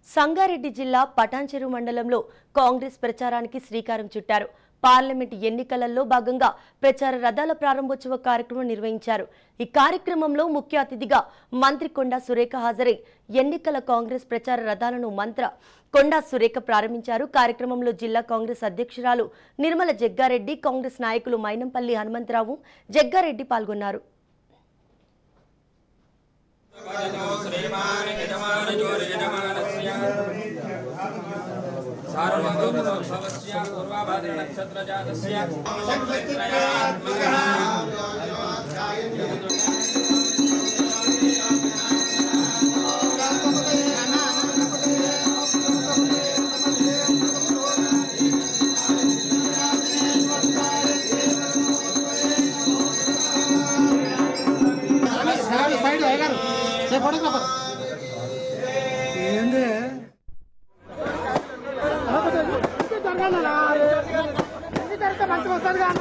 సంగారెడ్డి జిల్లా పటాన్చెరు మండలంలో కాంగ్రెస్ ప్రచారానికి శ్రీకారం చుట్టారు పార్లమెంట్ ఎన్నికలలో భాగంగా ప్రచార రథాల ప్రారంభోత్సవ కార్యక్రమం నిర్వహించారు ఈ కార్యక్రమంలో ముఖ్య అతిథిగా మంత్రి కొండా సురేఖ హాజరై ఎన్నికల కాంగ్రెస్ ప్రచార రథాలను మంత్ర కొండా సురేఖ ప్రారంభించారు కార్యక్రమంలో జిల్లా కాంగ్రెస్ అధ్యక్షురాలు నిర్మల జగ్గారెడ్డి కాంగ్రెస్ నాయకులు మైనంపల్లి హనుమంతరావు జగ్గారెడ్డి పాల్గొన్నారు సార్వభౌమోత్సవస్య పూర్వాభాద్ర నక్షత్రజాతస్య సైడ్ అయ్యారు ఫోటోగ్రాఫర్ ఏంది మంచిగా వస్తుంది కానీ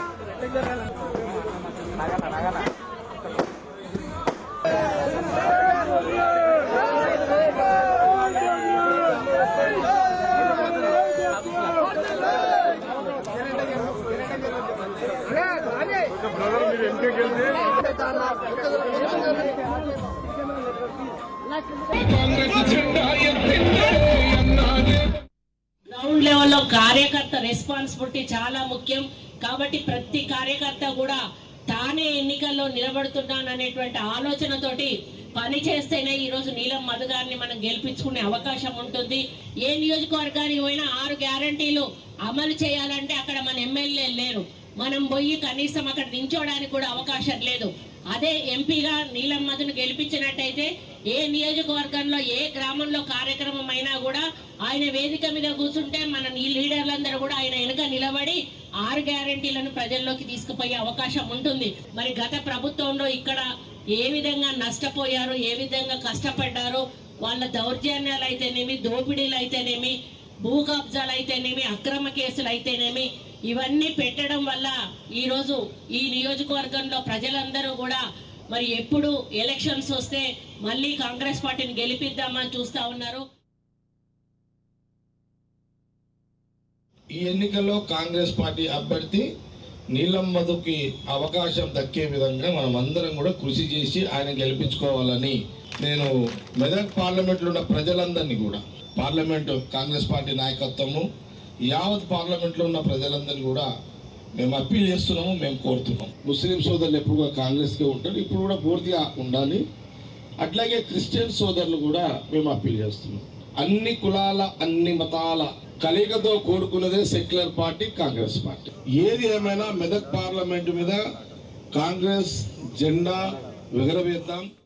గ్రౌండ్ లెవెల్లో కార్యకర్త రెస్పాన్సిబిలిటీ చాలా ముఖ్యం కాబట్టి ప్రతి కార్యకర్త కూడా తానే ఎన్నికల్లో నిలబడుతున్నాననేటువంటి ఆలోచనతోటి పని చేస్తేనే ఈ రోజు నీలం మధు గారిని మనం గెలిపించుకునే అవకాశం ఉంటుంది ఏ నియోజకవర్గానికి పోయినా ఆరు గ్యారంటీలు అమలు చేయాలంటే అక్కడ మన ఎమ్మెల్యే లేరు మనం పోయి కనీసం అక్కడ నించోడానికి కూడా అవకాశం లేదు అదే ఎంపీగా నీలం మధును గెలిపించినట్టయితే ఏ నియోజకవర్గంలో ఏ గ్రామంలో కార్యక్రమం అయినా కూడా ఆయన వేదిక మీద కూర్చుంటే మన ఈ లీడర్లందరూ కూడా ఆయన వెనుక నిలబడి ఆరు గ్యారంటీలను ప్రజల్లోకి తీసుకుపోయే అవకాశం ఉంటుంది మరి గత ప్రభుత్వంలో ఇక్కడ ఏ విధంగా నష్టపోయారు ఏ విధంగా కష్టపడ్డారు వాళ్ళ దౌర్జన్యాలు అయితేనేమి దోపిడీలు అయితేనేమి భూ కబ్జాలు అయితేనేమి అక్రమ కేసులు అయితేనేమి ఇవన్నీ పెట్టడం వల్ల ఈరోజు ఈ నియోజకవర్గంలో ప్రజలందరూ కూడా మరి ఎప్పుడు ఎలక్షన్స్ వస్తే మళ్ళీ కాంగ్రెస్ పార్టీని గెలిపిద్దామని చూస్తా ఉన్నారు ఈ ఎన్నికల్లో కాంగ్రెస్ పార్టీ అభ్యర్థి నీలం మధుకి అవకాశం దక్కే విధంగా మనం అందరం కూడా కృషి చేసి ఆయన గెలిపించుకోవాలని నేను మెదక్ పార్లమెంట్లో ఉన్న ప్రజలందరినీ కూడా పార్లమెంటు కాంగ్రెస్ పార్టీ నాయకత్వము యావత్ పార్లమెంట్లో ఉన్న ప్రజలందరినీ కూడా మేము అప్పీల్ చేస్తున్నాము మేము కోరుతున్నాం ముస్లిం సోదరులు ఎప్పుడుగా కాంగ్రెస్కే ఉంటారు ఇప్పుడు కూడా పూర్తిగా ఉండాలి అట్లాగే క్రిస్టియన్ సోదరులు కూడా మేము అప్పీల్ చేస్తున్నాం అన్ని కులాల అన్ని మతాల కలయికతో కూడుకున్నదే సెక్యులర్ పార్టీ కాంగ్రెస్ పార్టీ ఏది ఏమైనా మెదక్ పార్లమెంటు మీద కాంగ్రెస్ జెండా ఎగరవేద్దాం